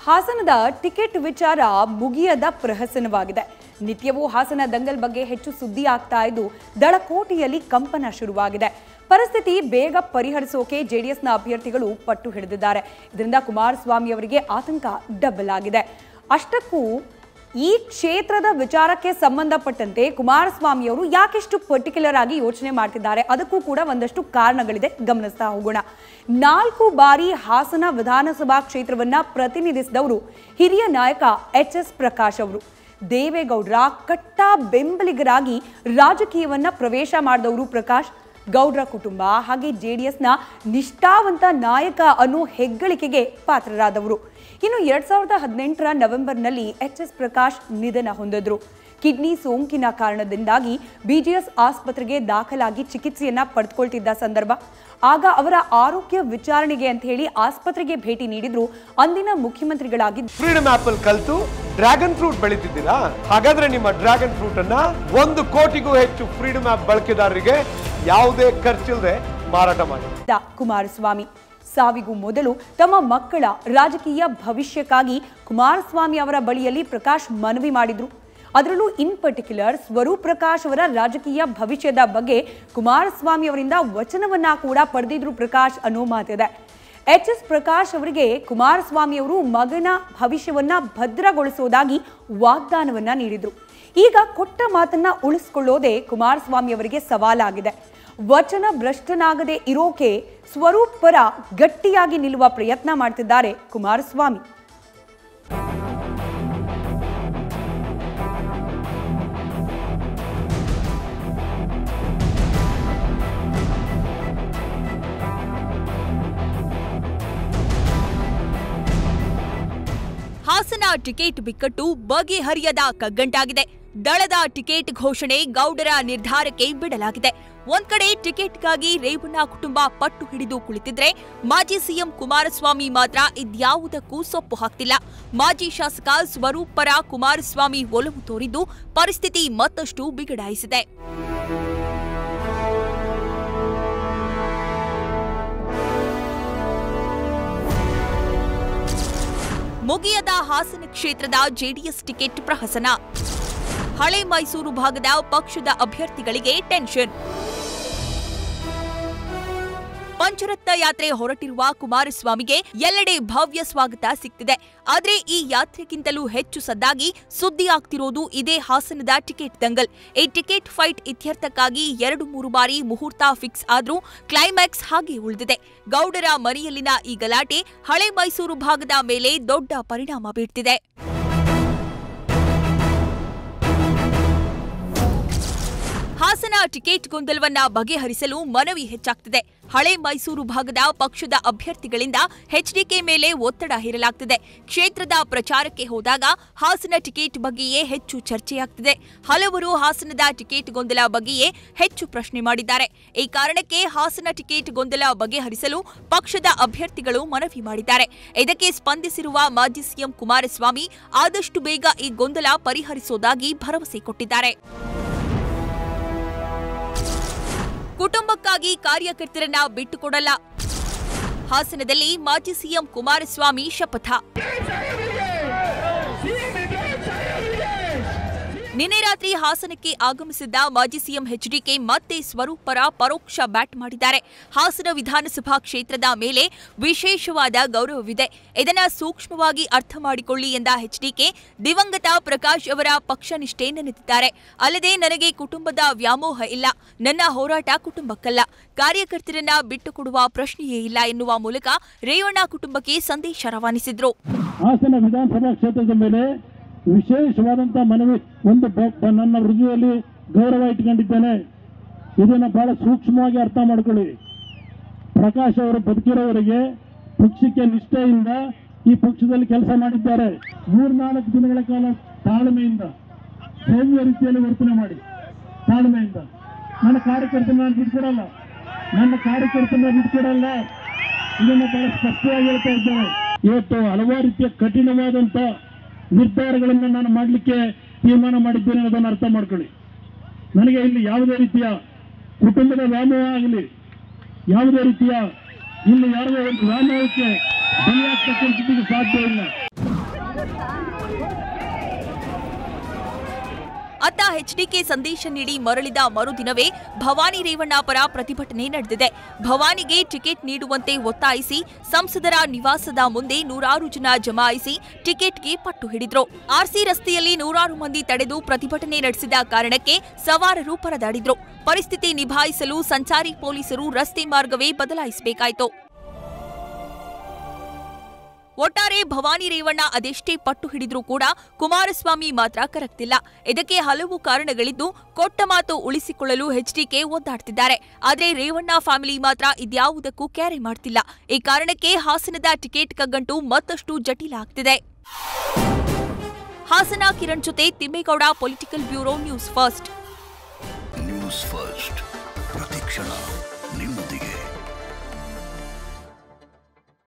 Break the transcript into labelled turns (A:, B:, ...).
A: ಹಾಸನದ ಟಿಕೆಟ್ ವಿಚಾರ ಮುಗಿಯದ ಪ್ರಹಸನವಾಗಿದೆ ನಿತ್ಯವೂ ಹಾಸನ ದಂಗಲ್ ಬಗ್ಗೆ ಹೆಚ್ಚು ಸುದ್ದಿ ಆಗ್ತಾ ಇದ್ದು ದಳಕೋಟೆಯಲ್ಲಿ ಕಂಪನ ಶುರುವಾಗಿದೆ ಪರಿಸ್ಥಿತಿ ಬೇಗ ಪರಿಹರಿಸೋಕೆ ಜೆಡಿಎಸ್ನ ಅಭ್ಯರ್ಥಿಗಳು ಪಟ್ಟು ಹಿಡಿದಿದ್ದಾರೆ ಇದರಿಂದ ಕುಮಾರಸ್ವಾಮಿ ಅವರಿಗೆ ಆತಂಕ ಡಬಲ್ ಆಗಿದೆ ಅಷ್ಟಕ್ಕೂ ಈ ಕ್ಷೇತ್ರದ ವಿಚಾರಕ್ಕೆ ಸಂಬಂಧಪಟ್ಟಂತೆ ಕುಮಾರಸ್ವಾಮಿ ಅವರು ಯಾಕೆಷ್ಟು ಪರ್ಟಿಕ್ಯುಲರ್ ಆಗಿ ಯೋಚನೆ ಮಾಡ್ತಿದ್ದಾರೆ ಅದಕ್ಕೂ ಕೂಡ ಒಂದಷ್ಟು ಕಾರಣಗಳಿದೆ ಗಮನಿಸ್ತಾ ಹೋಗೋಣ ನಾಲ್ಕು ಬಾರಿ ಹಾಸನ ವಿಧಾನಸಭಾ ಕ್ಷೇತ್ರವನ್ನ ಪ್ರತಿನಿಧಿಸಿದವರು ಹಿರಿಯ ನಾಯಕ ಎಚ್ ಎಸ್ ಪ್ರಕಾಶ್ ಅವರು ದೇವೇಗೌಡರ ಕಟ್ಟ ಬೆಂಬಲಿಗರಾಗಿ ರಾಜಕೀಯವನ್ನ ಪ್ರವೇಶ ಮಾಡಿದವರು ಪ್ರಕಾಶ್ ಗೌಡ್ರ ಕುಟುಂಬ ಹಾಗೆ ಜೆಡಿಎಸ್ನ ನಿಷ್ಠಾವಂತ ನಾಯಕ ಅನ್ನೋ ಹೆಗ್ಗಳಿಕೆಗೆ ಪಾತ್ರರಾದವರು ಇನ್ನು ಎರಡ್ ಸಾವಿರದ ಹದಿನೆಂಟರ ನವೆಂಬರ್ನಲ್ಲಿ ಎಚ್ ಎಸ್ ಪ್ರಕಾಶ್ ನಿಧನ ಹೊಂದಿದ್ರು ಕಿಡ್ನಿ ಸೋಂಕಿನ ಕಾರಣದಿಂದಾಗಿ ಬಿಜಿಎಸ್ ಆಸ್ಪತ್ರೆಗೆ ದಾಖಲಾಗಿ ಚಿಕಿತ್ಸೆಯನ್ನ ಪಡೆದುಕೊಳ್ತಿದ್ದ ಸಂದರ್ಭ ಆಗ ಅವರ ಆರೋಗ್ಯ ವಿಚಾರಣೆಗೆ ಅಂತ ಹೇಳಿ ಆಸ್ಪತ್ರೆಗೆ ಭೇಟಿ ನೀಡಿದ್ರು ಅಂದಿನ ಮುಖ್ಯಮಂತ್ರಿಗಳಾಗಿದ್ದ
B: ಫ್ರೀಡಮ್ ಆಪಲ್ ಕಲ್ತು ಡ್ರ್ಯಾಗನ್ ಫ್ರೂಟ್ ಬೆಳೀತಿದ್ದೀರಾ ಹಾಗಾದ್ರೆ ನಿಮ್ಮ ಡ್ರ್ಯಾಗನ್ ಫ್ರೂಟ್ ಅನ್ನ ಒಂದು ಕೋಟಿಗೂ ಹೆಚ್ಚು ಫ್ರೀಡಮ್ ಆಪ್ ಬಳಕೆದಾರರಿಗೆ ಯಾವುದೇ ಖರ್ಚಿಲ್ಲದೆ ಮಾರಾಟ ಮಾಡಿ
A: ದ ಕುಮಾರಸ್ವಾಮಿ ಸಾವಿಗೂ ಮೊದಲು ತಮ್ಮ ಮಕ್ಕಳ ರಾಜಕೀಯ ಭವಿಷ್ಯಕ್ಕಾಗಿ ಕುಮಾರಸ್ವಾಮಿ ಅವರ ಬಳಿಯಲ್ಲಿ ಪ್ರಕಾಶ್ ಮನವಿ ಮಾಡಿದ್ರು ಅದರಲ್ಲೂ ಇನ್ ಪರ್ಟಿಕ್ಯುಲರ್ ಸ್ವರೂಪ್ ಪ್ರಕಾಶ್ ಅವರ ರಾಜಕೀಯ ಭವಿಷ್ಯದ ಬಗ್ಗೆ ಕುಮಾರಸ್ವಾಮಿ ಅವರಿಂದ ವಚನವನ್ನ ಕೂಡ ಪಡೆದಿದ್ರು ಪ್ರಕಾಶ್ ಅನ್ನೋ ಮಾತಿದೆ ಎಚ್ ಎಸ್ ಪ್ರಕಾಶ್ ಅವರಿಗೆ ಕುಮಾರಸ್ವಾಮಿ ಅವರು ಮಗನ ಭವಿಷ್ಯವನ್ನ ಭದ್ರಗೊಳಿಸೋದಾಗಿ ವಾಗ್ದಾನವನ್ನ ನೀಡಿದ್ರು ಈಗ ಕೊಟ್ಟ ಮಾತನ್ನ ಉಳಿಸ್ಕೊಳ್ಳೋದೇ ಕುಮಾರಸ್ವಾಮಿ ಅವರಿಗೆ ಸವಾಲಾಗಿದೆ ವಚನ ಭ್ರಷ್ಟನಾಗದೆ ಇರೋಕೆ ಸ್ವರೂಪ್ ಪರ ಗಟ್ಟಿಯಾಗಿ ನಿಲ್ಲುವ ಪ್ರಯತ್ನ ಮಾಡ್ತಿದ್ದಾರೆ ಕುಮಾರಸ್ವಾಮಿ
C: ಹಾಸನ ಟಿಕೆಟ್ ಬಿಕ್ಕಟ್ಟು ಬಗೆಹರಿಯದ ಕಗ್ಗಂಟಾಗಿದೆ ದಳದ ಟಿಕೆಟ್ ಘೋಷಣೆ ಗೌಡರ ನಿರ್ಧಾರಕ್ಕೆ ಬಿಡಲಾಗಿದೆ ಒಂದ್ ಕಡೆ ಟಿಕೆಟ್ಗಾಗಿ ರೇವಣ್ಣ ಕುಟುಂಬ ಪಟ್ಟು ಹಿಡಿದು ಕುಳಿತಿದ್ರೆ ಮಾಜಿ ಸಿಎಂ ಕುಮಾರಸ್ವಾಮಿ ಮಾತ್ರ ಇದ್ಯಾವುದಕ್ಕೂ ಸೊಪ್ಪು ಹಾಕ್ತಿಲ್ಲ ಮಾಜಿ ಶಾಸಕ ಸ್ವರೂಪ್ ಪರ ಕುಮಾರಸ್ವಾಮಿ ಒಲವು ತೋರಿದ್ದು ಪರಿಸ್ಥಿತಿ ಮತ್ತಷ್ಟು ಬಿಗಡಾಯಿಸಿದೆ ಮುಗಿಯದ ಹಾಸನ ಕ್ಷೇತ್ರದ ಜೆಡಿಎಸ್ ಟಿಕೆಟ್ ಪ್ರಹಸನ ಹಳೆ ಮೈಸೂರು ಭಾಗದ ಪಕ್ಷದ ಅಭ್ಯರ್ಥಿಗಳಿಗೆ ಟೆನ್ಷನ್ ಪಂಚರತ್ನ ಯಾತ್ರೆ ಹೊರಟಿರುವ ಕುಮಾರಸ್ವಾಮಿಗೆ ಎಲ್ಲೆಡೆ ಭವ್ಯ ಸ್ವಾಗತ ಸಿಗ್ತಿದೆ ಆದ್ರೆ ಈ ಯಾತ್ರೆಗಿಂತಲೂ ಹೆಚ್ಚು ಸದ್ದಾಗಿ ಸುದ್ದಿ ಆಗ್ತಿರೋದು ಇದೇ ಹಾಸನದ ಟಿಕೆಟ್ ದಂಗಲ್ ಈ ಟಿಕೆಟ್ ಫೈಟ್ ಇತ್ಯರ್ಥಕ್ಕಾಗಿ ಎರಡು ಮೂರು ಬಾರಿ ಮುಹೂರ್ತ ಫಿಕ್ಸ್ ಆದ್ರೂ ಕ್ಲೈಮ್ಯಾಕ್ಸ್ ಹಾಗೆ ಉಳಿದಿದೆ ಗೌಡರ ಮನೆಯಲ್ಲಿನ ಈ ಗಲಾಟೆ ಹಳೆ ಮೈಸೂರು ಭಾಗದ ಮೇಲೆ ದೊಡ್ಡ ಪರಿಣಾಮ ಬೀರ್ತಿದೆ ಹಾಸನ ಟಿಕೆಟ್ ಗೊಂದಲವನ್ನ ಬಗೆಹರಿಸಲು ಮನವಿ ಹೆಚ್ಚಾಗ್ತಿದೆ ಹಳೆ ಮೈಸೂರು ಭಾಗದ ಪಕ್ಷದ ಅಭ್ಯರ್ಥಿಗಳಿಂದ ಎಚ್ಡಿಕೆ ಮೇಲೆ ಒತ್ತಡ ಹೇರಲಾಗ್ತಿದೆ ಕ್ಷೇತ್ರದ ಪ್ರಚಾರಕ್ಕೆ ಹೋದಾಗ ಹಾಸನ ಟಿಕೆಟ್ ಬಗ್ಗೆಯೇ ಹೆಚ್ಚು ಚರ್ಚೆಯಾಗ್ತಿದೆ ಹಲವರು ಹಾಸನದ ಟಿಕೆಟ್ ಗೊಂದಲ ಬಗ್ಗೆಯೇ ಹೆಚ್ಚು ಪ್ರಶ್ನೆ ಮಾಡಿದ್ದಾರೆ ಈ ಕಾರಣಕ್ಕೆ ಹಾಸನ ಟಿಕೆಟ್ ಗೊಂದಲ ಬಗೆಹರಿಸಲು ಪಕ್ಷದ ಅಭ್ಯರ್ಥಿಗಳು ಮನವಿ ಮಾಡಿದ್ದಾರೆ ಇದಕ್ಕೆ ಸ್ಪಂದಿಸಿರುವ ಮಾಜಿ ಸಿಎಂ ಕುಮಾರಸ್ವಾಮಿ ಆದಷ್ಟು ಬೇಗ ಈ ಗೊಂದಲ ಪರಿಹರಿಸೋದಾಗಿ ಭರವಸೆ ಕೊಟ್ಟಿದ್ದಾರೆ ಕುಟುಂಬಕ್ಕಾಗಿ ಕಾರ್ಯಕರ್ತರನ್ನ ಬಿಟ್ಟುಕೊಡಲ್ಲ ಹಾಸನದಲ್ಲಿ ಮಾಜಿ ಸಿಎಂ ಕುಮಾರಸ್ವಾಮಿ ಶಪಥ ನಿನ್ನೆ ರಾತ್ರಿ ಹಾಸನಕ್ಕೆ ಆಗಮಿಸಿದ್ದ ಮಾಜಿ ಸಿಎಂ ಎಚ್ಡಿಕೆ ಮತ್ತೆ ಸ್ವರೂಪ್ ಪರ ಪರೋಕ್ಷ ಬ್ಯಾಟ್ ಮಾಡಿದ್ದಾರೆ ಹಾಸನ ವಿಧಾನಸಭಾ ಕ್ಷೇತ್ರದ ಮೇಲೆ ವಿಶೇಷವಾದ ಗೌರವವಿದೆ ಇದನ್ನ ಸೂಕ್ಷ್ಮವಾಗಿ ಅರ್ಥ ಮಾಡಿಕೊಳ್ಳಿ ಎಂದ ಎಚ್ಡಿಕೆ ದಿವಂಗತ ಪ್ರಕಾಶ್ ಅವರ ಪಕ್ಷ ನಿಷ್ಠೆ ನೆನೆದಿದ್ದಾರೆ ಅಲ್ಲದೆ ನನಗೆ ಕುಟುಂಬದ ವ್ಯಾಮೋಹ ಇಲ್ಲ ನನ್ನ ಹೋರಾಟ ಕುಟುಂಬಕ್ಕಲ್ಲ ಕಾರ್ಯಕರ್ತರನ್ನ ಬಿಟ್ಟುಕೊಡುವ ಪ್ರಶ್ನೆಯೇ ಇಲ್ಲ ಎನ್ನುವ ಮೂಲಕ ರೇವಣ್ಣ ಕುಟುಂಬಕ್ಕೆ ಸಂದೇಶ ರವಾನಿಸಿದ್ರು
D: ಹಾಸನ ವಿಧಾನಸಭಾ ಕ್ಷೇತ್ರದ ಮೇಲೆ ವಿಶೇಷವಾದಂಥ ಮನವಿ ಒಂದು ಬ- ಬ- ನನ್ನ ಹೃದಯದಲ್ಲಿ ಗೌರವ ಇಟ್ಕೊಂಡಿದ್ದೇನೆ ಇದನ್ನು ಬಹಳ ಸೂಕ್ಷ್ಮವಾಗಿ ಅರ್ಥ ಮಾಡ್ಕೊಳ್ಳಿ ಪ್ರಕಾಶ್ ಅವರು ಬದುಕಿರೋವರೆಗೆ ಪಕ್ಷಕ್ಕೆ ನಿಷ್ಠೆಯಿಂದ ಈ ಪಕ್ಷದಲ್ಲಿ ಕೆಲಸ ಮಾಡಿದ್ದಾರೆ ಮೂರ್ನಾಲ್ಕು ದಿನಗಳ ಕಾಲ ತಾಳ್ಮೆಯಿಂದ ಸೌಮ್ಯ ರೀತಿಯಲ್ಲಿ ವರ್ತನೆ ಮಾಡಿ ತಾಳ್ಮೆಯಿಂದ ನನ್ನ ಕಾರ್ಯಕರ್ತನ ನಾನು ಬಿಟ್ಕೊಡಲ್ಲ ನನ್ನ ಕಾರ್ಯಕರ್ತನ ಬಿಟ್ಕೊಡಲ್ಲ ಇದನ್ನು ಬಹಳ ಸ್ಪಷ್ಟವಾಗಿ ಹೇಳ್ತಾ ಇದ್ದೇನೆ ಇವತ್ತು ಹಲವಾರು ರೀತಿಯ ಕಠಿಣವಾದಂತ ನಿರ್ಧಾರಗಳನ್ನು ನಾನು ಮಾಡಲಿಕ್ಕೆ ತೀರ್ಮಾನ ಮಾಡಿದ್ದೇನೆ ಅದನ್ನು ಅರ್ಥ ಮಾಡ್ಕೊಳ್ಳಿ ನನಗೆ ಇಲ್ಲಿ ಯಾವುದೇ ರೀತಿಯ ಕುಟುಂಬದ ವ್ಯಾಮೋಹ ಆಗಲಿ ಯಾವುದೇ ರೀತಿಯ ಇಲ್ಲಿ ಯಾವುದೇ ಒಂದು ವ್ಯಾಮೋಹಕ್ಕೆ ಬಲಿಯಾಗ್ತಕ್ಕಂಥದ್ದು ಸಾಧ್ಯ ಇಲ್ಲ
C: ಅತ್ತ ಎಚ್ಡಿಕೆ ಸಂದೇಶ ನೀಡಿ ಮರಳಿದ ಮರುದಿನವೇ ಭವಾನಿ ರೇವಣ್ಣ ಪರ ಪ್ರತಿಭಟನೆ ನಡೆದಿದೆ ಭವಾನಿಗೆ ಟಿಕೆಟ್ ನೀಡುವಂತೆ ಒತ್ತಾಯಿಸಿ ಸಂಸದರ ನಿವಾಸದ ಮುಂದೆ ನೂರಾರು ಜನ ಜಮಾಯಿಸಿ ಟಿಕೆಟ್ಗೆ ಪಟ್ಟು ಹಿಡಿದ್ರು ಆರ್ಸಿ ರಸ್ತೆಯಲ್ಲಿ ನೂರಾರು ಮಂದಿ ತಡೆದು ಪ್ರತಿಭಟನೆ ನಡೆಸಿದ ಕಾರಣಕ್ಕೆ ಸವಾರರು ಪರದಾಡಿದ್ರು ಪರಿಸ್ಥಿತಿ ನಿಭಾಯಿಸಲು ಸಂಚಾರಿ ಪೊಲೀಸರು ರಸ್ತೆ ಮಾರ್ಗವೇ ಬದಲಾಯಿಸಬೇಕಾಯಿತು ಒಟ್ಟಾರೆ ಭವಾನಿ ರೇವಣ್ಣ ಅದೆಷ್ಟೇ ಪಟ್ಟು ಹಿಡಿದ್ರೂ ಕೂಡ ಕುಮಾರಸ್ವಾಮಿ ಮಾತ್ರ ಕರಗ್ತಿಲ್ಲ ಇದಕ್ಕೆ ಹಲವು ಕಾರಣಗಳಿದ್ದು ಕೊಟ್ಟ ಮಾತು ಉಳಿಸಿಕೊಳ್ಳಲು ಎಚ್ಡಿಕೆ ಒದ್ದಾಡ್ತಿದ್ದಾರೆ ಆದ್ರೆ ರೇವಣ್ಣ ಫ್ಯಾಮಿಲಿ ಮಾತ್ರ ಇದ್ಯಾವುದಕ್ಕೂ ಕ್ಯಾರೆ ಮಾಡ್ತಿಲ್ಲ ಈ ಕಾರಣಕ್ಕೆ ಹಾಸನದ ಟಿಕೆಟ್ ಕಗ್ಗಂಟು ಮತ್ತಷ್ಟು ಜಟಿಲ ಆಗ್ತಿದೆ ಹಾಸನ ಕಿರಣ್ ಜೊತೆ Thimmegowda political bureau news first
E: news first ಪ್ರತಿಕ್ಷಣ